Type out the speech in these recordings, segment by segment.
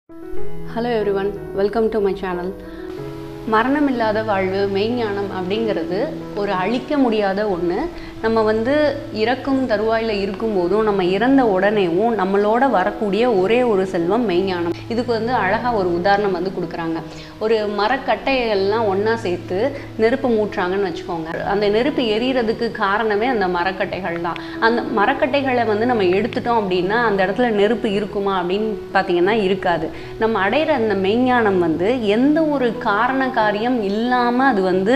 hello everyone welcome to my channel மரணமில்லாத வாழ்வு மெய்ஞானம் அப்படிங்கிறது ஒரு அழிக்க முடியாத ஒன்று நம்ம வந்து இறக்கும் தருவாயில் இருக்கும்போதும் நம்ம இறந்த உடனேவும் நம்மளோட வரக்கூடிய ஒரே ஒரு செல்வம் மெய்ஞானம் இதுக்கு வந்து அழகாக ஒரு உதாரணம் வந்து கொடுக்குறாங்க ஒரு மரக்கட்டைகள்லாம் ஒன்றா சேர்த்து நெருப்பு மூட்டுறாங்கன்னு வச்சுக்கோங்க அந்த நெருப்பு எரியறதுக்கு காரணமே அந்த மரக்கட்டைகள் தான் அந்த மரக்கட்டைகளை வந்து நம்ம எடுத்துட்டோம் அப்படின்னா அந்த இடத்துல நெருப்பு இருக்குமா அப்படின்னு பார்த்தீங்கன்னா இருக்காது நம்ம அடையிற அந்த மெய்ஞானம் வந்து எந்த ஒரு காரண காரியம் இல்லாமல் அது வந்து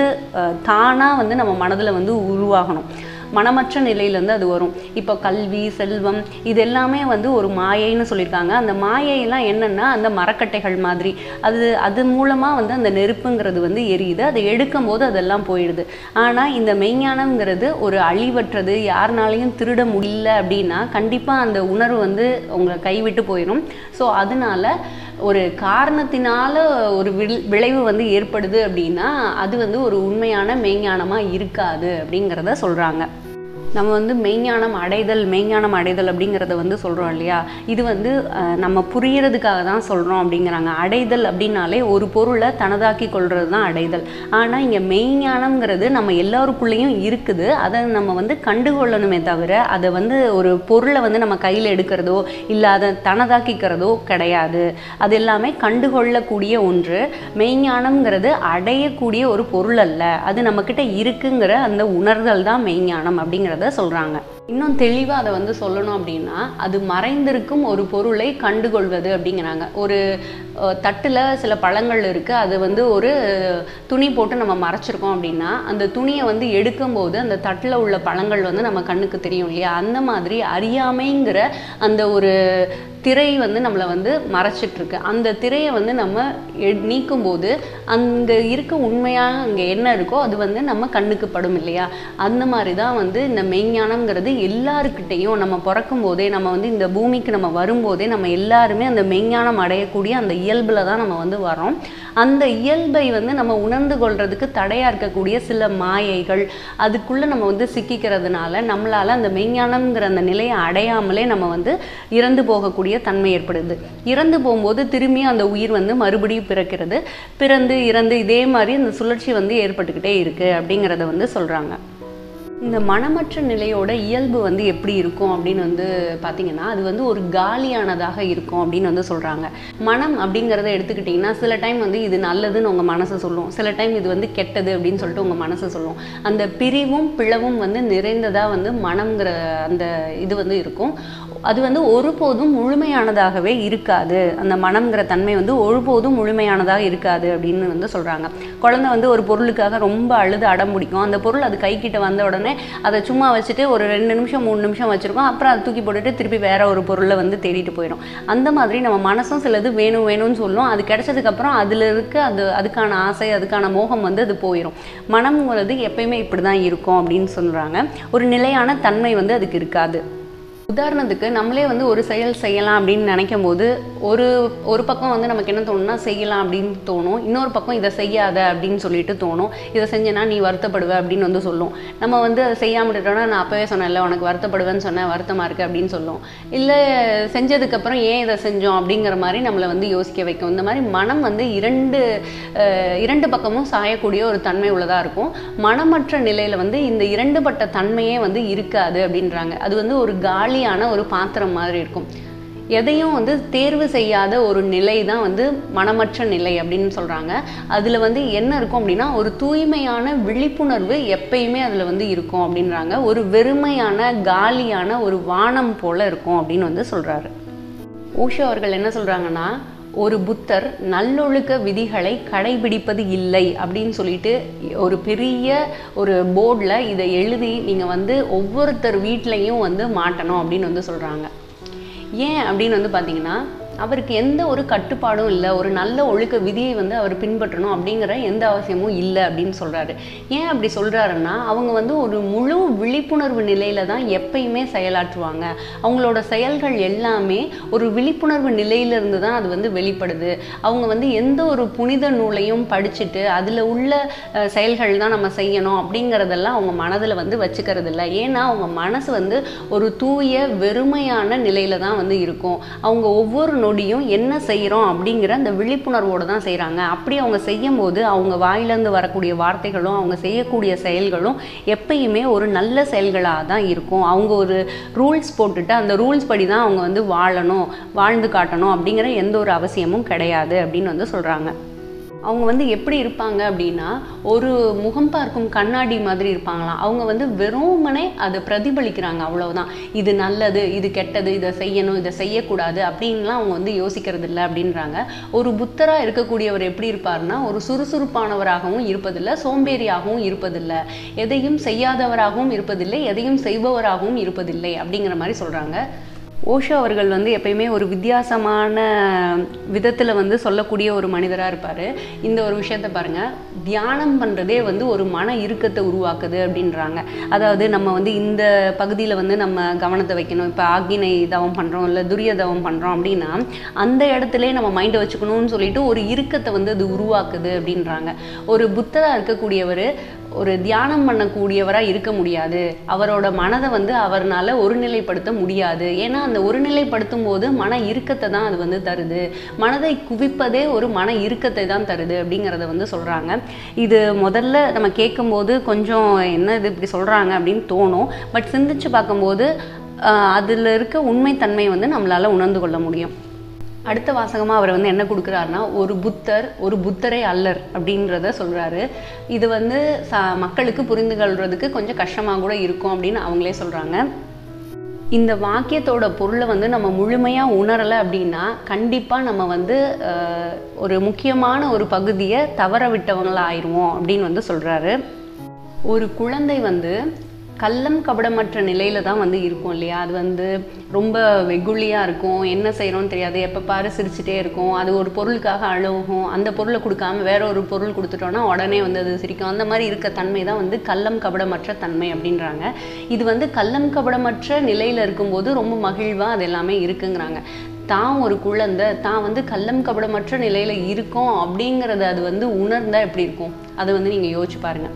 தானாக வந்து நம்ம மனதில் வந்து உருவாகணும் மனமற்ற நிலையிலேருந்து அது வரும் இப்போ கல்வி செல்வம் இது எல்லாமே வந்து ஒரு மாயைன்னு சொல்லியிருக்காங்க அந்த மாயையெல்லாம் என்னென்னா அந்த மரக்கட்டைகள் மாதிரி அது அது மூலமாக வந்து அந்த நெருப்புங்கிறது வந்து எரியுது அதை எடுக்கும் போது அதெல்லாம் போயிடுது ஆனால் இந்த மெய்ஞானம்ங்கிறது ஒரு அழிவற்றது யாருனாலையும் திருட முடியல அப்படின்னா கண்டிப்பாக அந்த உணர்வு வந்து உங்களை கைவிட்டு போயிடும் ஸோ அதனால ஒரு காரணத்தினால ஒரு விளைவு வந்து ஏற்படுது அப்படின்னா அது வந்து ஒரு உண்மையான மெய்ஞானமாக இருக்காது அப்படிங்கிறத சொல்கிறாங்க நம்ம வந்து மெய்ஞானம் அடைதல் மெய்ஞானம் அடைதல் அப்படிங்கிறத வந்து சொல்கிறோம் இல்லையா இது வந்து நம்ம புரியறதுக்காக தான் சொல்கிறோம் அப்படிங்கிறாங்க அடைதல் அப்படின்னாலே ஒரு பொருளை தனதாக்கி கொள்வது தான் அடைதல் ஆனால் இங்கே மெய்ஞானம்ங்கிறது நம்ம எல்லாருக்குள்ளேயும் இருக்குது அதை நம்ம வந்து கண்டுகொள்ளணுமே தவிர அதை வந்து ஒரு பொருளை வந்து நம்ம கையில் எடுக்கிறதோ இல்லை அதை தனதாக்கிக்கிறதோ கிடையாது அது எல்லாமே கண்டுகொள்ளக்கூடிய ஒன்று மெய்ஞானம்ங்கிறது அடையக்கூடிய ஒரு பொருள் அல்ல அது நம்மக்கிட்ட இருக்குங்கிற அந்த உணர்தல் தான் மெய்ஞானம் அப்படிங்கிறது அப்படிங்கிறத சொல்கிறாங்க இன்னும் தெளிவாக அதை வந்து சொல்லணும் அப்படின்னா அது மறைந்திருக்கும் ஒரு பொருளை கண்டுகொள்வது அப்படிங்கிறாங்க ஒரு தட்டில் சில பழங்கள் இருக்குது அது வந்து ஒரு துணி போட்டு நம்ம மறைச்சிருக்கோம் அப்படின்னா அந்த துணியை வந்து எடுக்கும்போது அந்த தட்டில் உள்ள பழங்கள் வந்து நம்ம கண்ணுக்கு தெரியும் இல்லையா அந்த மாதிரி அறியாமைங்கிற அந்த ஒரு திரை வந்து நம்மளை வந்து மறைச்சிட்ருக்கு அந்த திரையை வந்து நம்ம நீக்கும் போது அங்கே இருக்க உண்மையாக அங்கே என்ன இருக்கோ அது வந்து நம்ம கண்ணுக்கு படும் இல்லையா அந்த மாதிரி தான் வந்து இந்த மெய்ஞானம்ங்கிறது எல்லாருக்கிட்டேயும் நம்ம பிறக்கும் போதே நம்ம வந்து இந்த பூமிக்கு நம்ம வரும்போதே நம்ம எல்லாருமே அந்த மெய்ஞானம் அடையக்கூடிய அந்த இயல்பில் தான் நம்ம வந்து வரோம் அந்த இயல்பை வந்து நம்ம உணர்ந்து கொள்றதுக்கு தடையாக இருக்கக்கூடிய சில மாயைகள் அதுக்குள்ளே நம்ம வந்து சிக்கிக்கிறதுனால நம்மளால் அந்த மெய்ஞானம்ங்கிற அந்த நிலையை அடையாமலே நம்ம வந்து இறந்து போகக்கூடிய தன்மை ஏற்படுது இறந்து போகும்போது திரும்பி அந்த உயிர் வந்து மறுபடியும் பிறக்கிறது பிறந்து இறந்து இதே மாதிரி அந்த சுழற்சி வந்து ஏற்பட்டுக்கிட்டே இருக்குது அப்படிங்கிறத வந்து சொல்கிறாங்க இந்த மனமற்ற நிலையோட இயல்பு வந்து எப்படி இருக்கும் அப்படின்னு வந்து பார்த்தீங்கன்னா அது வந்து ஒரு காலியானதாக இருக்கும் அப்படின்னு வந்து சொல்கிறாங்க மனம் அப்படிங்கிறத எடுத்துக்கிட்டிங்கன்னா சில டைம் வந்து இது நல்லதுன்னு உங்கள் மனசை சொல்லும் சில டைம் இது வந்து கெட்டது அப்படின்னு சொல்லிட்டு உங்கள் மனசை சொல்லும் அந்த பிரிவும் பிளவும் வந்து நிறைந்ததாக வந்து மனம்ங்கிற அந்த இது வந்து இருக்கும் அது வந்து ஒருபோதும் முழுமையானதாகவே இருக்காது அந்த மனம்ங்கிற தன்மை வந்து ஒருபோதும் முழுமையானதாக இருக்காது அப்படின்னு வந்து சொல்கிறாங்க குழந்தை வந்து ஒரு பொருளுக்காக ரொம்ப அழுது அடம் பிடிக்கும் அந்த பொருள் அது கைக்கிட்ட வந்த உடனே அதை சும்மா வச்சுட்டு ஒரு ரெண்டு நிமிஷம் மூணு நிமிஷம் வச்சுருக்கோம் அப்புறம் அதை தூக்கி போட்டுட்டு திருப்பி வேற ஒரு பொருளை வந்து தேடிட்டு போயிடும் அந்த மாதிரி நம்ம மனசும் சிலது வேணும் வேணும்னு சொல்லும் அது கிடைச்சதுக்கப்புறம் அதில் இருக்க அது அதுக்கான ஆசை அதுக்கான மோகம் வந்து அது போயிடும் மனம்ங்கிறது எப்பயுமே இப்படி தான் இருக்கும் அப்படின்னு சொல்கிறாங்க ஒரு நிலையான தன்மை வந்து அதுக்கு இருக்காது உதாரணத்துக்கு நம்மளே வந்து ஒரு செயல் செய்யலாம் அப்படின்னு நினைக்கும் போது ஒரு ஒரு பக்கம் வந்து நமக்கு என்ன தோணுன்னா செய்யலாம் அப்படின்னு தோணும் இன்னொரு பக்கம் இதை செய்யாத அப்படின்னு சொல்லிட்டு தோணும் இதை செஞ்சேன்னா நீ வருத்தப்படுவ அப்படின்னு வந்து சொல்லும் நம்ம வந்து அதை செய்யாமல் விட்டுட்டோம்னா நான் அப்போவே சொன்னேன்ல உனக்கு வருத்தப்படுவேன்னு சொன்னேன் வருத்தமாக இருக்குது அப்படின்னு சொல்லும் இல்லை செஞ்சதுக்கப்புறம் ஏன் இதை செஞ்சோம் அப்படிங்கிற மாதிரி நம்மளை வந்து யோசிக்க வைக்கும் இந்த மாதிரி மனம் வந்து இரண்டு இரண்டு பக்கமும் சாயக்கூடிய ஒரு தன்மை உள்ளதாக இருக்கும் மனமற்ற நிலையில் வந்து இந்த இரண்டுபட்ட தன்மையே வந்து இருக்காது அப்படின்றாங்க அது வந்து ஒரு காலி காலியான ஒரு பாத்திரம் மாதிரி இருக்கும் எதையும் வந்து தேர்வு செய்யாத ஒரு நிலை தான் வந்து மனமற்ற நிலை அப்படின்னு சொல்கிறாங்க அதில் வந்து என்ன இருக்கும் அப்படின்னா ஒரு தூய்மையான விழிப்புணர்வு எப்பயுமே அதில் வந்து இருக்கும் அப்படின்றாங்க ஒரு வெறுமையான காலியான ஒரு வானம் போல இருக்கும் அப்படின்னு வந்து சொல்கிறாரு ஓஷோ அவர்கள் என்ன சொல்கிறாங்கன்னா ஒரு புத்தர் நல்லொழுக்க விதிகளை கடைபிடிப்பது இல்லை அப்படின்னு சொல்லிட்டு ஒரு பெரிய ஒரு போர்டில் இதை எழுதி நீங்கள் வந்து ஒவ்வொருத்தர் வீட்லேயும் வந்து மாட்டணும் அப்படின்னு வந்து சொல்கிறாங்க ஏன் அப்படின்னு வந்து பார்த்தீங்கன்னா அவருக்கு எந்த ஒரு கட்டுப்பாடும் இல்லை ஒரு நல்ல ஒழுக்க விதியை வந்து அவர் பின்பற்றணும் அப்படிங்கிற எந்த அவசியமும் இல்லை அப்படின்னு சொல்கிறாரு ஏன் அப்படி சொல்கிறாருன்னா அவங்க வந்து ஒரு முழு விழிப்புணர்வு நிலையில தான் எப்பயுமே செயலாற்றுவாங்க அவங்களோட செயல்கள் எல்லாமே ஒரு விழிப்புணர்வு நிலையிலிருந்து தான் அது வந்து வெளிப்படுது அவங்க வந்து எந்த ஒரு புனித நூலையும் படிச்சுட்டு அதில் உள்ள அஹ், செயல்கள் தான் நம்ம செய்யணும் அப்படிங்கிறதெல்லாம் அவங்க மனதில் வந்து வச்சுக்கிறது இல்லை ஏன்னா அவங்க மனசு வந்து ஒரு தூய வெறுமையான நிலையில தான் வந்து இருக்கும் அவங்க ஒவ்வொரு நொடியும் என்ன செய்கிறோம் அப்படிங்கிற அந்த விழிப்புணர்வோடு தான் செய்கிறாங்க அப்படி அவங்க செய்யும் போது அவங்க வாயிலேருந்து வரக்கூடிய வார்த்தைகளும் அவங்க செய்யக்கூடிய செயல்களும் எப்பயுமே ஒரு நல்ல செயல்களாக தான் இருக்கும் அவங்க ஒரு ரூல்ஸ் போட்டுட்டு அந்த ரூல்ஸ் படி தான் அவங்க வந்து வாழணும் வாழ்ந்து காட்டணும் அப்படிங்கிற எந்த ஒரு அவசியமும் கிடையாது அப்படின்னு வந்து சொல்கிறாங்க அவங்க வந்து எப்படி இருப்பாங்க அப்படின்னா ஒரு முகம் பார்க்கும் கண்ணாடி மாதிரி இருப்பாங்களாம் அவங்க வந்து வெறுமனே அதை பிரதிபலிக்கிறாங்க அவ்வளவுதான் இது நல்லது இது கெட்டது இதை செய்யணும் இதை செய்யக்கூடாது அப்படின்லாம் அவங்க வந்து யோசிக்கிறது இல்லை அப்படின்றாங்க ஒரு புத்தராக இருக்கக்கூடியவர் எப்படி இருப்பார்னா ஒரு சுறுசுறுப்பானவராகவும் இருப்பதில்லை சோம்பேறியாகவும் இருப்பதில்லை எதையும் செய்யாதவராகவும் இருப்பதில்லை எதையும் செய்பவராகவும் இருப்பதில்லை அப்படிங்கிற மாதிரி சொல்கிறாங்க ஓஷோ அவர்கள் வந்து எப்பயுமே ஒரு வித்தியாசமான விதத்தில் வந்து சொல்லக்கூடிய ஒரு மனிதராக இருப்பார் இந்த ஒரு விஷயத்த பாருங்கள் தியானம் பண்ணுறதே வந்து ஒரு மன இறுக்கத்தை உருவாக்குது அப்படின்றாங்க அதாவது நம்ம வந்து இந்த பகுதியில் வந்து நம்ம கவனத்தை வைக்கணும் இப்போ ஆக்கினை தவம் பண்ணுறோம் இல்லை துரிய தவம் பண்ணுறோம் அப்படின்னா அந்த இடத்துல நம்ம மைண்டை வச்சுக்கணும்னு சொல்லிட்டு ஒரு இறுக்கத்தை வந்து அது உருவாக்குது அப்படின்றாங்க ஒரு புத்தராக இருக்கக்கூடியவர் ஒரு தியானம் பண்ணக்கூடியவராக இருக்க முடியாது அவரோட மனதை வந்து அவர்னால ஒருநிலைப்படுத்த முடியாது ஏன்னா அந்த ஒருநிலைப்படுத்தும் போது மன இறுக்கத்தை தான் அது வந்து தருது மனதை குவிப்பதே ஒரு மன இறுக்கத்தை தான் தருது அப்படிங்கிறத வந்து சொல்கிறாங்க இது முதல்ல நம்ம கேட்கும்போது கொஞ்சம் என்ன இது இப்படி சொல்கிறாங்க அப்படின்னு தோணும் பட் சிந்திச்சு பார்க்கும்போது அதில் இருக்க உண்மைத்தன்மை வந்து நம்மளால் உணர்ந்து கொள்ள முடியும் அடுத்த வாசகமாக அவர் வந்து என்ன கொடுக்குறாருன்னா ஒரு புத்தர் ஒரு புத்தரே அல்லர் அப்படின்றத சொல்கிறாரு இது வந்து ச மக்களுக்கு புரிந்து கொள்றதுக்கு கொஞ்சம் கஷ்டமாக கூட இருக்கும் அப்படின்னு அவங்களே சொல்கிறாங்க இந்த வாக்கியத்தோட பொருளை வந்து நம்ம முழுமையாக உணரலை அப்படின்னா கண்டிப்பாக நம்ம வந்து ஒரு முக்கியமான ஒரு பகுதியை தவற விட்டவங்களா ஆயிடுவோம் அப்படின்னு வந்து சொல்கிறாரு ஒரு குழந்தை வந்து கள்ளம் கபடமற்ற நிலையில தான் வந்து இருக்கும் இல்லையா அது வந்து ரொம்ப வெகுளியாக இருக்கும் என்ன செய்கிறோன்னு தெரியாது எப்போ பாரு சிரிச்சுட்டே இருக்கும் அது ஒரு பொருளுக்காக அழுகும் அந்த பொருளை கொடுக்காம வேற ஒரு பொருள் கொடுத்துட்டோன்னா உடனே வந்து அது சிரிக்கும் அந்த மாதிரி இருக்க தன்மை தான் வந்து கள்ளம் கபடமற்ற தன்மை அப்படின்றாங்க இது வந்து கள்ளம் கபடமற்ற நிலையில் இருக்கும்போது ரொம்ப மகிழ்வாக அது எல்லாமே இருக்குங்கிறாங்க தான் ஒரு குழந்தை தான் வந்து கள்ளம் கபடமற்ற நிலையில் இருக்கோம் அப்படிங்கிறத அது வந்து உணர்ந்தால் எப்படி இருக்கும் அதை வந்து நீங்கள் யோசிச்சு பாருங்கள்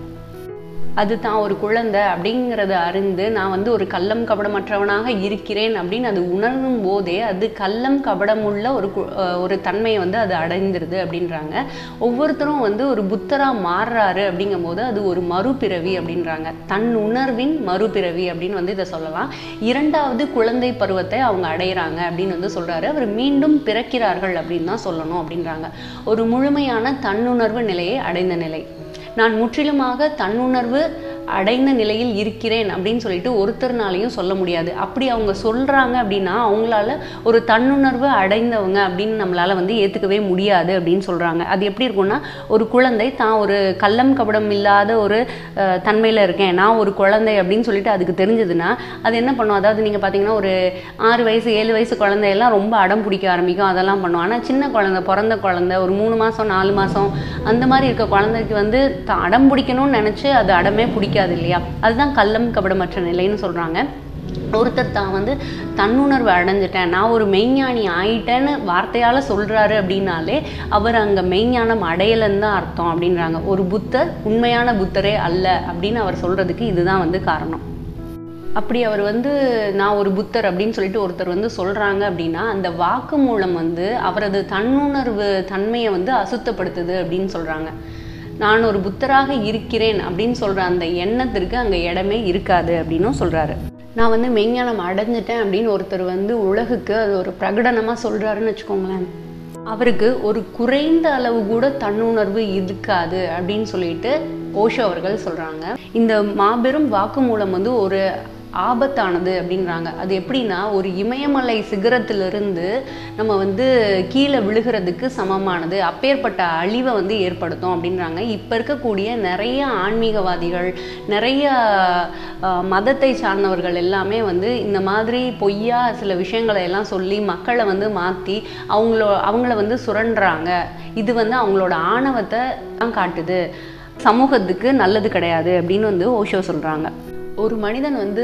அது தான் ஒரு குழந்தை அப்படிங்கிறத அறிந்து நான் வந்து ஒரு கள்ளம் கபடமற்றவனாக இருக்கிறேன் அப்படின்னு அது உணரும் போதே அது கள்ளம் கபடமுள்ள ஒரு ஒரு தன்மையை வந்து அது அடைந்துருது அப்படின்றாங்க ஒவ்வொருத்தரும் வந்து ஒரு புத்தராக மாறுறாரு அப்படிங்கும் போது அது ஒரு மறுபிறவி அப்படின்றாங்க தன் உணர்வின் மறுபிறவி அப்படின்னு வந்து இதை சொல்லலாம் இரண்டாவது குழந்தை பருவத்தை அவங்க அடையிறாங்க அப்படின்னு வந்து சொல்றாரு அவர் மீண்டும் பிறக்கிறார்கள் அப்படின்னு தான் சொல்லணும் அப்படின்றாங்க ஒரு முழுமையான தன்னுணர்வு நிலையை அடைந்த நிலை நான் முற்றிலுமாக தன்னுணர்வு அடைந்த நிலையில் இருக்கிறேன் அப்படின்னு சொல்லிட்டு ஒருத்தர்னாலையும் சொல்ல முடியாது அப்படி அவங்க சொல்கிறாங்க அப்படின்னா அவங்களால ஒரு தன்னுணர்வு அடைந்தவங்க அப்படின்னு நம்மளால் வந்து ஏற்றுக்கவே முடியாது அப்படின்னு சொல்கிறாங்க அது எப்படி இருக்கும்னா ஒரு குழந்தை தான் ஒரு கள்ளம் கபடம் இல்லாத ஒரு தன்மையில் இருக்கேன் நான் ஒரு குழந்தை அப்படின்னு சொல்லிட்டு அதுக்கு தெரிஞ்சதுன்னா அது என்ன பண்ணும் அதாவது நீங்கள் பார்த்தீங்கன்னா ஒரு ஆறு வயசு ஏழு வயசு குழந்தையெல்லாம் ரொம்ப அடம் பிடிக்க ஆரம்பிக்கும் அதெல்லாம் பண்ணும் ஆனால் சின்ன குழந்தை பிறந்த குழந்தை ஒரு மூணு மாதம் நாலு மாதம் அந்த மாதிரி இருக்க குழந்தைக்கு வந்து அடம் பிடிக்கணும்னு நினச்சி அது அடமே பிடிக்காது இல்லையா அதுதான் கள்ளம் கபடமற்ற நிலைன்னு சொல்கிறாங்க ஒருத்தர் தான் வந்து தன்னுணர்வு அடைஞ்சிட்டேன் நான் ஒரு மெய்ஞானி ஆயிட்டேன்னு வார்த்தையால் சொல்கிறாரு அப்படின்னாலே அவர் அங்கே மெய்ஞானம் அடையலைன்னு தான் அர்த்தம் அப்படின்றாங்க ஒரு புத்தர் உண்மையான புத்தரே அல்ல அப்படின்னு அவர் சொல்கிறதுக்கு இதுதான் வந்து காரணம் அப்படி அவர் வந்து நான் ஒரு புத்தர் அப்படின்னு சொல்லிட்டு ஒருத்தர் வந்து சொல்கிறாங்க அப்படின்னா அந்த வாக்கு மூலம் வந்து அவரது தன்னுணர்வு தன்மையை வந்து அசுத்தப்படுத்துது அப்படின்னு சொல்கிறாங்க நான் ஒரு புத்தராக இருக்கிறேன் அப்படின்னு சொல்கிற அந்த எண்ணத்திற்கு அங்கே இடமே இருக்காது அப்படின்னும் சொல்கிறாரு நான் வந்து மெய்ஞானம் அடைஞ்சிட்டேன் அப்படின்னு ஒருத்தர் வந்து உலகுக்கு அது ஒரு பிரகடனமாக சொல்கிறாருன்னு வச்சுக்கோங்களேன் அவருக்கு ஒரு குறைந்த அளவு கூட தன்னுணர்வு இருக்காது அப்படின்னு சொல்லிட்டு ஓஷோ அவர்கள் சொல்கிறாங்க இந்த மாபெரும் வாக்குமூலம் வந்து ஒரு ஆபத்தானது அப்படின்றாங்க அது எப்படின்னா ஒரு இமயமலை சிகரத்திலிருந்து நம்ம வந்து கீழே விழுகிறதுக்கு சமமானது அப்பேற்பட்ட அழிவை வந்து ஏற்படுத்தும் அப்படின்றாங்க இப்போ இருக்கக்கூடிய நிறைய ஆன்மீகவாதிகள் நிறைய மதத்தை சார்ந்தவர்கள் எல்லாமே வந்து இந்த மாதிரி பொய்யா சில விஷயங்களை எல்லாம் சொல்லி மக்களை வந்து மாற்றி அவங்களோ அவங்கள வந்து சுரண்டுறாங்க இது வந்து அவங்களோட ஆணவத்தை தான் காட்டுது சமூகத்துக்கு நல்லது கிடையாது அப்படின்னு வந்து ஓஷோ சொல்கிறாங்க ஒரு மனிதன் வந்து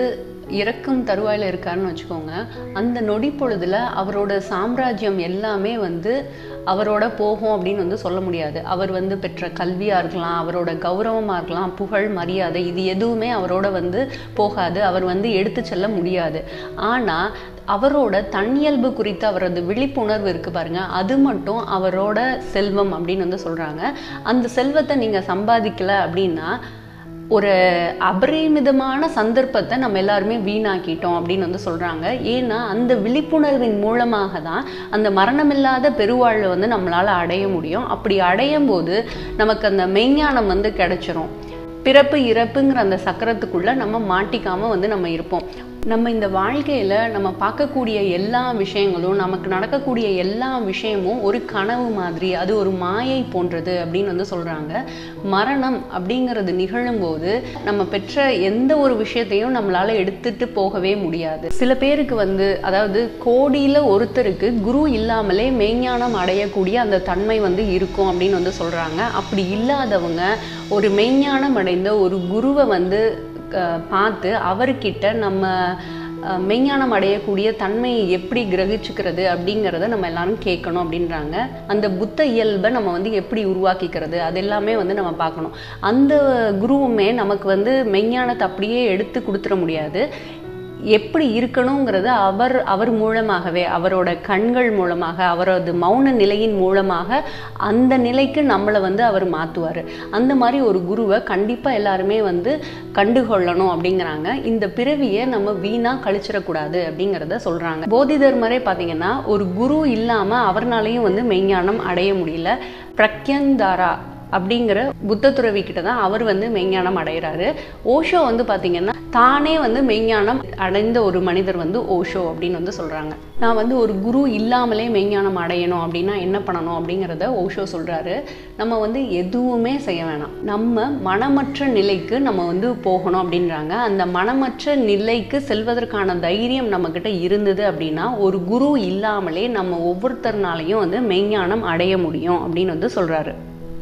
இறக்கும் தருவாயில் இருக்காருன்னு வச்சுக்கோங்க அந்த நொடி பொழுதுல அவரோட சாம்ராஜ்யம் எல்லாமே வந்து அவரோட போகும் அப்படின்னு வந்து சொல்ல முடியாது அவர் வந்து பெற்ற கல்வியாக இருக்கலாம் அவரோட கௌரவமாக இருக்கலாம் புகழ் மரியாதை இது எதுவுமே அவரோட வந்து போகாது அவர் வந்து எடுத்து செல்ல முடியாது ஆனால் அவரோட தன்னியல்பு குறித்து அவரது விழிப்புணர்வு இருக்கு பாருங்க அது மட்டும் அவரோட செல்வம் அப்படின்னு வந்து சொல்றாங்க அந்த செல்வத்தை நீங்க சம்பாதிக்கல அப்படின்னா ஒரு அபரிமிதமான சந்தர்ப்பத்தை நம்ம எல்லாருமே வீணாக்கிட்டோம் அப்படின்னு வந்து சொல்றாங்க ஏன்னா அந்த விழிப்புணர்வின் மூலமாக தான் அந்த மரணமில்லாத பெருவாழ்வை வந்து நம்மளால அடைய முடியும் அப்படி அடையும் போது நமக்கு அந்த மெய்ஞானம் வந்து கிடைச்சிரும் பிறப்பு இறப்புங்கிற அந்த சக்கரத்துக்குள்ள நம்ம மாட்டிக்காம வந்து நம்ம இருப்போம் நம்ம இந்த வாழ்க்கையில நம்ம பார்க்கக்கூடிய எல்லா விஷயங்களும் நமக்கு நடக்கக்கூடிய எல்லா விஷயமும் ஒரு கனவு மாதிரி அது ஒரு மாயை போன்றது அப்படின்னு வந்து சொல்றாங்க மரணம் அப்படிங்கிறது நிகழும்போது நம்ம பெற்ற எந்த ஒரு விஷயத்தையும் நம்மளால எடுத்துட்டு போகவே முடியாது சில பேருக்கு வந்து அதாவது கோடியில ஒருத்தருக்கு குரு இல்லாமலே மெய்ஞானம் அடையக்கூடிய அந்த தன்மை வந்து இருக்கும் அப்படின்னு வந்து சொல்றாங்க அப்படி இல்லாதவங்க ஒரு மெய்ஞானம் அடைந்த ஒரு குருவை வந்து அஹ், பார்த்து அவர்கிட்ட நம்ம அஹ், மெய்ஞானம் அடையக்கூடிய தன்மையை எப்படி கிரகிச்சுக்கிறது அப்படிங்கிறத நம்ம எல்லாரும் கேட்கணும் அப்படின்றாங்க அந்த புத்த இயல்பை நம்ம வந்து எப்படி உருவாக்கிக்கிறது அது எல்லாமே வந்து நம்ம பார்க்கணும் அந்த குருவுமே நமக்கு வந்து மெய்ஞானத்தை அப்படியே எடுத்து கொடுத்துட முடியாது எப்படி இருக்கணுங்கிறத அவர் அவர் மூலமாகவே அவரோட கண்கள் மூலமாக அவரது மௌன நிலையின் மூலமாக அந்த நிலைக்கு நம்மளை வந்து அவர் மாற்றுவார் அந்த மாதிரி ஒரு குருவை கண்டிப்பாக எல்லாருமே வந்து கண்டுகொள்ளணும் அப்படிங்கிறாங்க இந்த பிறவியை நம்ம வீணா கழிச்சிடக்கூடாது அப்படிங்கிறத சொல்கிறாங்க போதி தர்மரே பார்த்தீங்கன்னா ஒரு குரு இல்லாமல் அவர்னாலையும் வந்து மெய்ஞானம் அடைய முடியல பிரக்யந்தாரா அப்படிங்கிற புத்த துறவி கிட்ட தான் அவர் வந்து மெய்ஞானம் அடைகிறாரு ஓஷோ வந்து பாத்தீங்கன்னா தானே வந்து மெய்ஞானம் அடைந்த ஒரு மனிதர் வந்து ஓஷோ அப்படின்னு வந்து சொல்றாங்க நான் வந்து ஒரு குரு இல்லாமலே மெய்ஞானம் அடையணும் அப்படின்னா என்ன பண்ணணும் அப்படிங்கிறத ஓஷோ சொல்றாரு நம்ம வந்து எதுவுமே செய்ய வேணாம் நம்ம மனமற்ற நிலைக்கு நம்ம வந்து போகணும் அப்படின்றாங்க அந்த மனமற்ற நிலைக்கு செல்வதற்கான தைரியம் நம்ம கிட்ட இருந்தது அப்படின்னா ஒரு குரு இல்லாமலே நம்ம ஒவ்வொருத்தர்னாலையும் வந்து மெய்ஞானம் அடைய முடியும் அப்படின்னு வந்து சொல்றாரு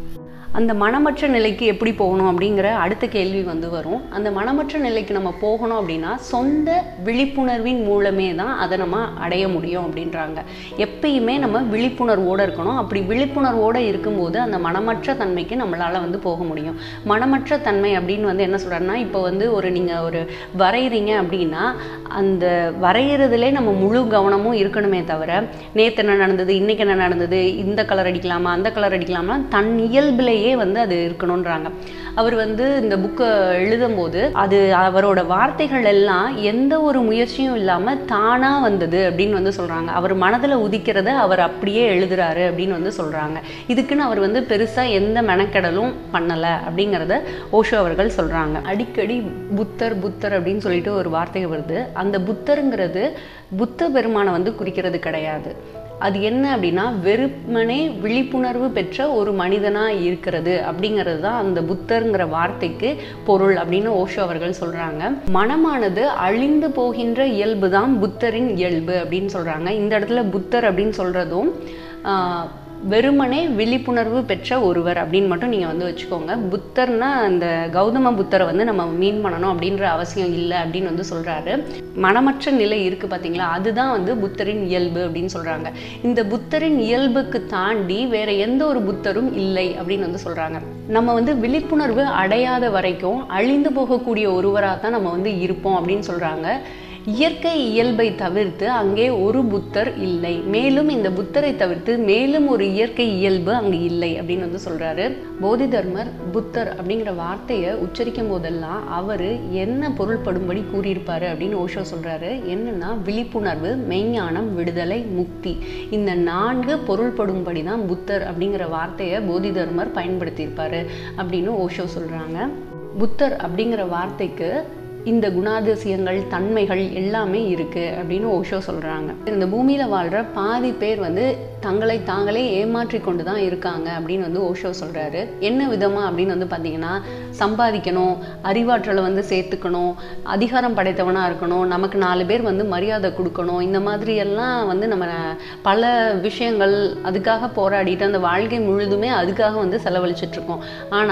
அந்த மனமற்ற நிலைக்கு எப்படி போகணும் அப்படிங்கிற அடுத்த கேள்வி வந்து வரும் அந்த மனமற்ற நிலைக்கு நம்ம போகணும் அப்படின்னா சொந்த விழிப்புணர்வின் மூலமே தான் அதை நம்ம அடைய முடியும் அப்படின்றாங்க எப்பயுமே நம்ம விழிப்புணர்வோடு இருக்கணும் அப்படி விழிப்புணர்வோடு இருக்கும்போது அந்த மனமற்ற தன்மைக்கு நம்மளால் வந்து போக முடியும் மனமற்ற தன்மை அப்படின்னு வந்து என்ன சொல்கிறேன்னா இப்போ வந்து ஒரு நீங்கள் ஒரு வரைகிறீங்க அப்படின்னா அந்த வரைகிறதுலே நம்ம முழு கவனமும் இருக்கணுமே தவிர நேற்று என்ன நடந்தது இன்னைக்கு என்ன நடந்தது இந்த கலர் அடிக்கலாமா அந்த கலர் அடிக்கலாமா தன் இயல்பிலேயே வந்து அது இருக்கணுன்றாங்க அவர் வந்து இந்த புக்கை எழுதும்போது அது அவரோட வார்த்தைகள் எல்லாம் எந்த ஒரு முயற்சியும் இல்லாமல் தானாக வந்தது அப்படின்னு வந்து சொல்கிறாங்க அவர் மனதில் உதிக்கிறத அவர் அப்படியே எழுதுறாரு அப்படின்னு வந்து சொல்கிறாங்க இதுக்குன்னு அவர் வந்து பெருசாக எந்த மெனக்கெடலும் பண்ணலை அப்படிங்கிறத ஓஷோ அவர்கள் சொல்கிறாங்க அடிக்கடி புத்தர் புத்தர் அப்படின்னு சொல்லிட்டு ஒரு வார்த்தை வருது அந்த புத்தருங்கிறது புத்த பெருமானை வந்து குறிக்கிறது கிடையாது அது என்ன அப்படின்னா வெறுமனே விழிப்புணர்வு பெற்ற ஒரு மனிதனா இருக்கிறது அப்படிங்கிறது தான் அந்த புத்தருங்கிற வார்த்தைக்கு பொருள் அப்படின்னு ஓஷோ அவர்கள் சொல்றாங்க மனமானது அழிந்து போகின்ற இயல்பு தான் புத்தரின் இயல்பு அப்படின்னு சொல்றாங்க இந்த இடத்துல புத்தர் அப்படின்னு சொல்றதும் ஆஹ், வெறுமனே விழிப்புணர்வு பெற்ற ஒருவர் அப்படின்னு மட்டும் நீங்கள் வந்து வச்சுக்கோங்க புத்தர்னா அந்த கௌதம புத்தரை வந்து நம்ம மீன் பண்ணணும் அப்படின்ற அவசியம் இல்லை அப்படின்னு வந்து சொல்கிறாரு மனமற்ற நிலை இருக்குது பார்த்தீங்களா அதுதான் வந்து புத்தரின் இயல்பு அப்படின்னு சொல்கிறாங்க இந்த புத்தரின் இயல்புக்கு தாண்டி வேற எந்த ஒரு புத்தரும் இல்லை அப்படின்னு வந்து சொல்கிறாங்க நம்ம வந்து விழிப்புணர்வு அடையாத வரைக்கும் அழிந்து போகக்கூடிய ஒருவராக தான் நம்ம வந்து இருப்போம் அப்படின்னு சொல்கிறாங்க இயற்கை இயல்பை தவிர்த்து அங்கே ஒரு புத்தர் இல்லை மேலும் இந்த புத்தரை தவிர்த்து மேலும் ஒரு இயற்கை இயல்பு அங்கு இல்லை அப்படின்னு வந்து சொல்றாரு போதி தர்மர் புத்தர் அப்படிங்கிற வார்த்தையை உச்சரிக்கும் போதெல்லாம் அவர் என்ன பொருள்படும்படி கூறியிருப்பாரு அப்படின்னு ஓஷோ சொல்றாரு என்னன்னா விழிப்புணர்வு மெய்ஞானம் விடுதலை முக்தி இந்த நான்கு பொருள்படும்படி தான் புத்தர் அப்படிங்கிற வார்த்தையை போதி தர்மர் பயன்படுத்தியிருப்பாரு அப்படின்னு ஓஷோ சொல்றாங்க புத்தர் அப்படிங்கிற வார்த்தைக்கு இந்த குணாதிசயங்கள் தன்மைகள் எல்லாமே இருக்கு அப்படின்னு ஓஷோ சொல்றாங்க இந்த பூமியில வாழ்ற பாதி பேர் வந்து தங்களை தாங்களே ஏமாற்றி கொண்டு தான் இருக்காங்க அப்படின்னு வந்து ஓஷோ சொல்றாரு என்ன விதமா அப்படின்னு வந்து பார்த்தீங்கன்னா சம்பாதிக்கணும் அறிவாற்றலை வந்து சேர்த்துக்கணும் அதிகாரம் படைத்தவனா இருக்கணும் நமக்கு நாலு பேர் வந்து மரியாதை கொடுக்கணும் இந்த மாதிரி எல்லாம் வந்து நம்ம பல விஷயங்கள் அதுக்காக போராடிட்டு அந்த வாழ்க்கை முழுதுமே அதுக்காக வந்து செலவழிச்சிட்டு இருக்கோம் ஆனா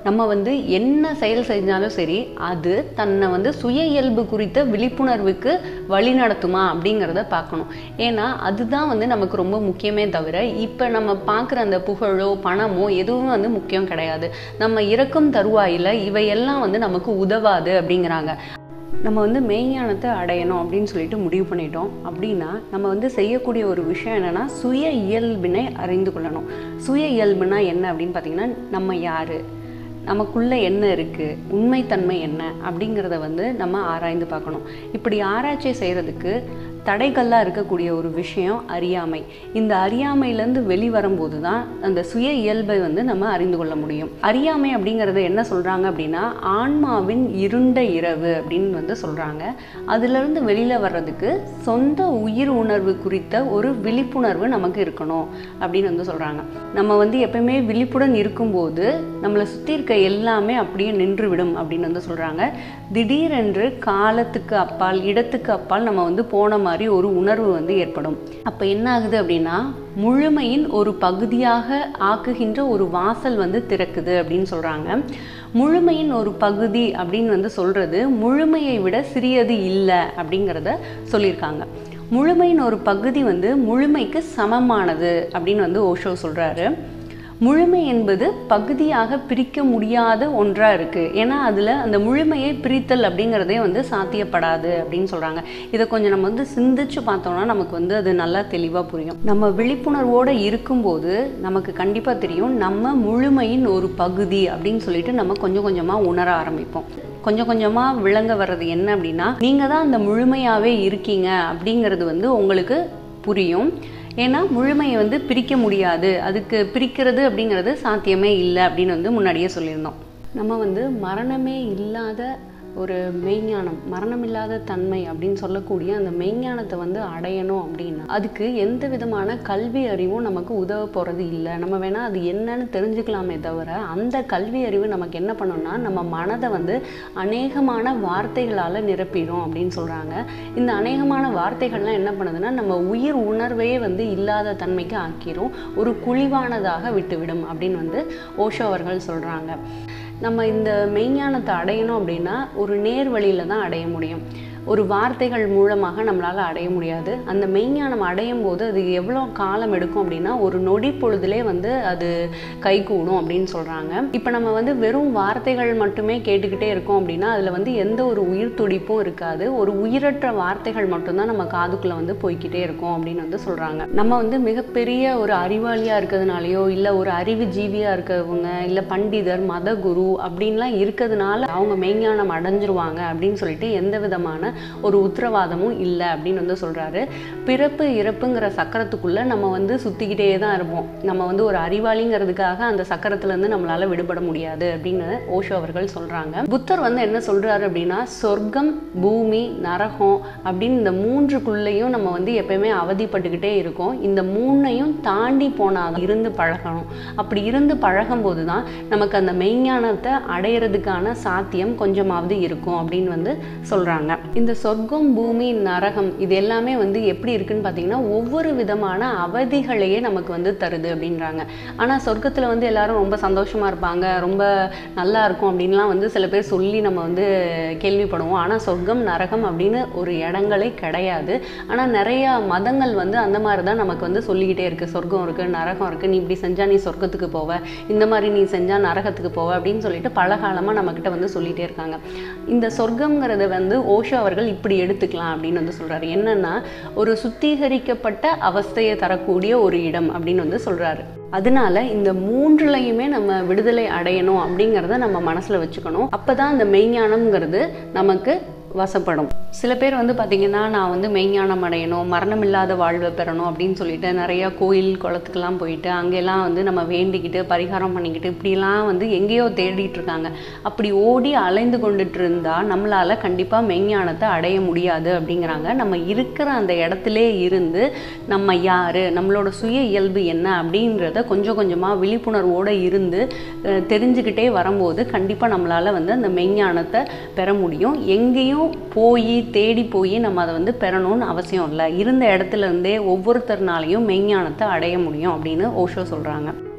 நம்ம வந்து என்ன செயல் செஞ்சாலும் சரி அது தன்னை வந்து சுய இயல்பு குறித்த விழிப்புணர்வுக்கு வழி நடத்துமா அப்படிங்கிறத பார்க்கணும் ஏன்னா அதுதான் வந்து நமக்கு ரொம்ப முக்கியமே தவிர இப்போ நம்ம பார்க்குற அந்த புகழோ பணமோ எதுவும் வந்து முக்கியம் கிடையாது நம்ம இறக்கும் தருவாயில் இவையெல்லாம் வந்து நமக்கு உதவாது அப்படிங்கிறாங்க நம்ம வந்து மெய்ஞானத்தை அடையணும் அப்படின்னு சொல்லிட்டு முடிவு பண்ணிட்டோம் அப்படின்னா நம்ம வந்து செய்யக்கூடிய ஒரு விஷயம் என்னென்னா சுய இயல்பினை அறிந்து கொள்ளணும் சுய இயல்புனா என்ன அப்படின்னு பார்த்தீங்கன்னா நம்ம யார் நமக்குள்ளே என்ன இருக்குது உண்மைத்தன்மை என்ன அப்படிங்கிறத வந்து நம்ம ஆராய்ந்து பார்க்கணும் இப்படி ஆராய்ச்சி செய்கிறதுக்கு தடைகள்லாம் இருக்கக்கூடிய ஒரு விஷயம் அறியாமை இந்த அறியாமையிலேருந்து வெளிவரும்போது தான் அந்த சுய இயல்பை வந்து நம்ம அறிந்து கொள்ள முடியும் அறியாமை அப்படிங்கிறது என்ன சொல்கிறாங்க அப்படின்னா ஆன்மாவின் இருண்ட இரவு அப்படின்னு வந்து சொல்கிறாங்க அதுலேருந்து வெளியில் வர்றதுக்கு சொந்த உயிர் உணர்வு குறித்த ஒரு விழிப்புணர்வு நமக்கு இருக்கணும் அப்படின்னு வந்து சொல்கிறாங்க நம்ம வந்து எப்பயுமே விழிப்புடன் இருக்கும்போது நம்மளை சுற்றி இருக்க எல்லாமே அப்படியே நின்றுவிடும் அப்படின்னு வந்து சொல்கிறாங்க திடீரென்று காலத்துக்கு அப்பால் இடத்துக்கு அப்பால் நம்ம வந்து போன மாதிரி ஒரு உணர்வு வந்து ஏற்படும் அப்போ என்ன ஆகுது அப்படின்னா முழுமையின் ஒரு பகுதியாக ஆக்குகின்ற ஒரு வாசல் வந்து திறக்குது அப்படின்னு சொல்கிறாங்க முழுமையின் ஒரு பகுதி அப்படின்னு வந்து சொல்கிறது முழுமையை விட சிறியது இல்லை அப்படிங்கிறத சொல்லியிருக்காங்க முழுமையின் ஒரு பகுதி வந்து முழுமைக்கு சமமானது அப்படின்னு வந்து ஓஷோ சொல்கிறாரு முழுமை என்பது பகுதியாக பிரிக்க முடியாத ஒன்றாக இருக்குது ஏன்னா அதில் அந்த முழுமையை பிரித்தல் அப்படிங்கிறதே வந்து சாத்தியப்படாது அப்படின்னு சொல்கிறாங்க இதை கொஞ்சம் நம்ம வந்து சிந்திச்சு பார்த்தோம்னா நமக்கு வந்து அது நல்லா தெளிவாக புரியும் நம்ம விழிப்புணர்வோடு இருக்கும்போது நமக்கு கண்டிப்பாக தெரியும் நம்ம முழுமையின் ஒரு பகுதி அப்படின்னு சொல்லிட்டு நம்ம கொஞ்சம் கொஞ்சமாக உணர ஆரம்பிப்போம் கொஞ்சம் கொஞ்சமாக விளங்க வர்றது என்ன அப்படின்னா நீங்கள் தான் அந்த முழுமையாகவே இருக்கீங்க அப்படிங்கிறது வந்து உங்களுக்கு புரியும் ஏன்னா முழுமையை வந்து பிரிக்க முடியாது அதுக்கு பிரிக்கிறது அப்படிங்கிறது சாத்தியமே இல்லை அப்படின்னு வந்து முன்னாடியே சொல்லியிருந்தோம் நம்ம வந்து மரணமே இல்லாத ஒரு மெய்ஞானம் மரணமில்லாத தன்மை அப்படின்னு சொல்லக்கூடிய அந்த மெய்ஞானத்தை வந்து அடையணும் அப்படின்னா அதுக்கு எந்த விதமான கல்வி அறிவும் நமக்கு உதவ போகிறது இல்லை நம்ம வேணால் அது என்னன்னு தெரிஞ்சுக்கலாமே தவிர அந்த கல்வி அறிவு நமக்கு என்ன பண்ணணும்னா நம்ம மனதை வந்து அநேகமான வார்த்தைகளால் நிரப்பிடும் அப்படின்னு சொல்கிறாங்க இந்த அநேகமான வார்த்தைகள்லாம் என்ன பண்ணுதுன்னா நம்ம உயிர் உணர்வையே வந்து இல்லாத தன்மைக்கு ஆக்கிரும் ஒரு குழிவானதாக விட்டுவிடும் அப்படின்னு வந்து ஓஷோ அவர்கள் சொல்கிறாங்க நம்ம இந்த மெய்ஞானத்தை அடையணும் அப்படின்னா ஒரு நேர் வழியில் தான் அடைய முடியும் ஒரு வார்த்தைகள் மூலமாக நம்மளால் அடைய முடியாது அந்த மெய்ஞானம் அடையும் போது அது எவ்வளோ காலம் எடுக்கும் அப்படின்னா ஒரு நொடி பொழுதுலே வந்து அது கைகூடும் அப்படின்னு சொல்கிறாங்க இப்போ நம்ம வந்து வெறும் வார்த்தைகள் மட்டுமே கேட்டுக்கிட்டே இருக்கோம் அப்படின்னா அதில் வந்து எந்த ஒரு உயிர் துடிப்பும் இருக்காது ஒரு உயிரற்ற வார்த்தைகள் மட்டும்தான் நம்ம காதுக்குள்ளே வந்து போய்கிட்டே இருக்கும் அப்படின்னு வந்து சொல்கிறாங்க நம்ம வந்து மிகப்பெரிய ஒரு அறிவாளியாக இருக்கிறதுனாலையோ இல்லை ஒரு அறிவு ஜீவியாக இருக்கிறவங்க இல்லை பண்டிதர் மத குரு அப்படின்லாம் இருக்கிறதுனால அவங்க மெய்ஞானம் அடைஞ்சிருவாங்க அப்படின்னு சொல்லிட்டு எந்த விதமான ஒரு உத்தரவாதமும் இல்லை அப்படின்னு வந்து சொல்கிறாரு பிறப்பு இறப்புங்கிற சக்கரத்துக்குள்ளே நம்ம வந்து சுற்றிக்கிட்டே தான் இருப்போம் நம்ம வந்து ஒரு அறிவாளிங்கிறதுக்காக அந்த சக்கரத்துலேருந்து நம்மளால் விடுபட முடியாது அப்படின்னு ஓஷோ அவர்கள் சொல்கிறாங்க புத்தர் வந்து என்ன சொல்கிறாரு அப்படின்னா சொர்க்கம் பூமி நரகம் அப்படின்னு இந்த மூன்றுக்குள்ளேயும் நம்ம வந்து எப்பயுமே அவதிப்பட்டுக்கிட்டே இருக்கோம் இந்த மூணையும் தாண்டி போனால் இருந்து பழகணும் அப்படி இருந்து பழகும் போது தான் நமக்கு அந்த மெய்ஞானத்தை அடையிறதுக்கான சாத்தியம் கொஞ்சமாவது இருக்கும் அப்படின்னு வந்து சொல்கிறாங்க இந்த சொர்க்கம் பூமி நரகம் இது எல்லாமே வந்து எப்படி இருக்குன்னு பார்த்தீங்கன்னா ஒவ்வொரு விதமான அவதிகளையே நமக்கு வந்து தருது அப்படின்றாங்க ஆனால் சொர்க்கத்தில் வந்து எல்லாரும் ரொம்ப சந்தோஷமாக இருப்பாங்க ரொம்ப நல்லா இருக்கும் அப்படின்லாம் வந்து சில பேர் சொல்லி நம்ம வந்து கேள்விப்படுவோம் ஆனால் சொர்க்கம் நரகம் அப்படின்னு ஒரு இடங்களே கிடையாது ஆனால் நிறையா மதங்கள் வந்து அந்த மாதிரி தான் நமக்கு வந்து சொல்லிக்கிட்டே இருக்குது சொர்க்கம் இருக்குது நரகம் இருக்குது நீ இப்படி செஞ்சால் நீ சொர்க்கத்துக்கு போவ இந்த மாதிரி நீ செஞ்சால் நரகத்துக்கு போவ அப்படின்னு சொல்லிட்டு பல காலமாக நம்மக்கிட்ட வந்து சொல்லிகிட்டே இருக்காங்க இந்த சொர்க்கங்கிறத வந்து ஓஷோ அவர்கள் இப்படி எடுத்துக்கலாம் அப்படின்னு வந்து சொல்கிறாரு என்னன்னா ஒரு சுத்திகரிக்கப்பட்ட அவஸ்தையை தரக்கூடிய ஒரு இடம் அப்படின்னு வந்து சொல்கிறாரு அதனால இந்த மூன்றுலையுமே நம்ம விடுதலை அடையணும் அப்படிங்கிறத நம்ம மனசில் வச்சுக்கணும் அப்போ தான் அந்த மெய்ஞானம்ங்கிறது நமக்கு வசப்படும் சில பேர் வந்து பார்த்திங்கன்னா நான் வந்து மெய்ஞானம் அடையணும் மரணம் இல்லாத வாழ்வை பெறணும் அப்படின்னு சொல்லிட்டு நிறையா கோயில் குளத்துக்கெல்லாம் போயிட்டு அங்கெல்லாம் வந்து நம்ம வேண்டிக்கிட்டு பரிகாரம் பண்ணிக்கிட்டு இப்படிலாம் வந்து எங்கேயோ தேடிட்டு இருக்காங்க அப்படி ஓடி அலைந்து கொண்டுட்டு இருந்தால் நம்மளால் கண்டிப்பாக மெய்ஞானத்தை அடைய முடியாது அப்படிங்கிறாங்க நம்ம இருக்கிற அந்த இடத்துல இருந்து நம்ம யார் நம்மளோட சுய இயல்பு என்ன அப்படின்றத கொஞ்சம் கொஞ்சமாக விழிப்புணர்வோடு இருந்து அஹ், தெரிஞ்சுக்கிட்டே வரும்போது கண்டிப்பாக நம்மளால் வந்து அந்த மெய்ஞானத்தை பெற முடியும் எங்கேயும் போய் தேடி போய் நம்ம அதை வந்து பெறணும்னு அவசியம் இல்லை இருந்த இடத்துல இருந்தே ஒவ்வொருத்தர்னாலையும் மெய்ஞானத்தை அடைய முடியும் அப்படின்னு ஓஷோ சொல்கிறாங்க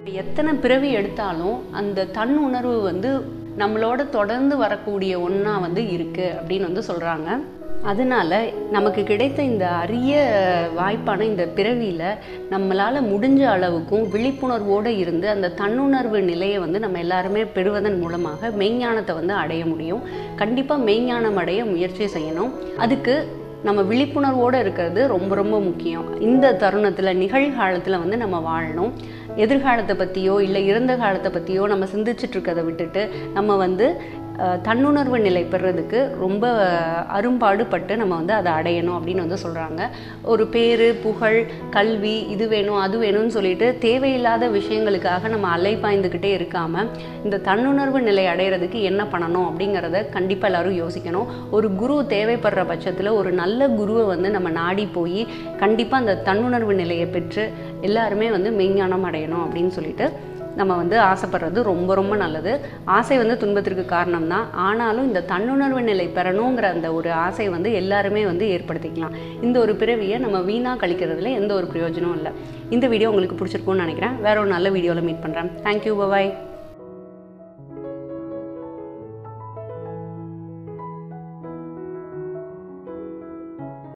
எத்தனை பிறவி எடுத்தாலும் அந்த தன் உணர்வு வந்து நம்மளோட தொடர்ந்து வரக்கூடிய ஒன்றா வந்து இருக்குது அப்படின்னு வந்து சொல்கிறாங்க அதனால நமக்கு கிடைத்த இந்த அரிய வாய்ப்பான இந்த பிறவியில் நம்மளால் முடிஞ்ச அளவுக்கும் விழிப்புணர்வோடு இருந்து அந்த தன்னுணர்வு நிலையை வந்து நம்ம எல்லாருமே பெறுவதன் மூலமாக மெய்ஞானத்தை வந்து அடைய முடியும் கண்டிப்பாக மெய்ஞானம் அடைய முயற்சி செய்யணும் அதுக்கு நம்ம விழிப்புணர்வோடு இருக்கிறது ரொம்ப ரொம்ப முக்கியம் இந்த தருணத்தில் நிகழ்காலத்தில் வந்து நம்ம வாழணும் எதிர்காலத்தை பற்றியோ இல்லை இறந்த காலத்தை பற்றியோ நம்ம சிந்திச்சுட்டு இருக்கிறத விட்டுட்டு நம்ம வந்து அஹ், தன்னுணர்வு நிலை பெறதுக்கு ரொம்ப அரும்பாடுபட்டு நம்ம வந்து அதை அடையணும் அப்படின்னு வந்து சொல்கிறாங்க ஒரு பேர் புகழ் கல்வி இது வேணும் அது வேணும்னு சொல்லிட்டு தேவையில்லாத விஷயங்களுக்காக நம்ம அலைப்பாய்ந்துக்கிட்டே இருக்காமல் இந்த தன்னுணர்வு நிலை அடையிறதுக்கு என்ன பண்ணணும் அப்படிங்கிறத கண்டிப்பாக எல்லாரும் யோசிக்கணும் ஒரு குரு தேவைப்படுற பட்சத்தில் ஒரு நல்ல குருவை வந்து நம்ம நாடி போய் கண்டிப்பாக அந்த தன்னுணர்வு நிலையை பெற்று எல்லாருமே வந்து மெய்ஞானம் அடையணும் அப்படின்னு சொல்லிட்டு நம்ம வந்து ஆசைப்படுறது ரொம்ப ரொம்ப நல்லது ஆசை வந்து துன்பத்திற்கு காரணம் தான் ஆனாலும் இந்த தன்னுணர்வு நிலை பெறணுங்கிற அந்த ஒரு ஆசை வந்து எல்லாருமே வந்து ஏற்படுத்திக்கலாம் இந்த ஒரு பிறவியை நம்ம வீணாக கழிக்கிறதுல எந்த ஒரு பிரயோஜனமும் இல்லை இந்த வீடியோ உங்களுக்கு பிடிச்சிருக்கும்னு நினைக்கிறேன் வேற ஒரு நல்ல வீடியோவில் மீட் பண்ணுறேன் தேங்க்யூ பபாய்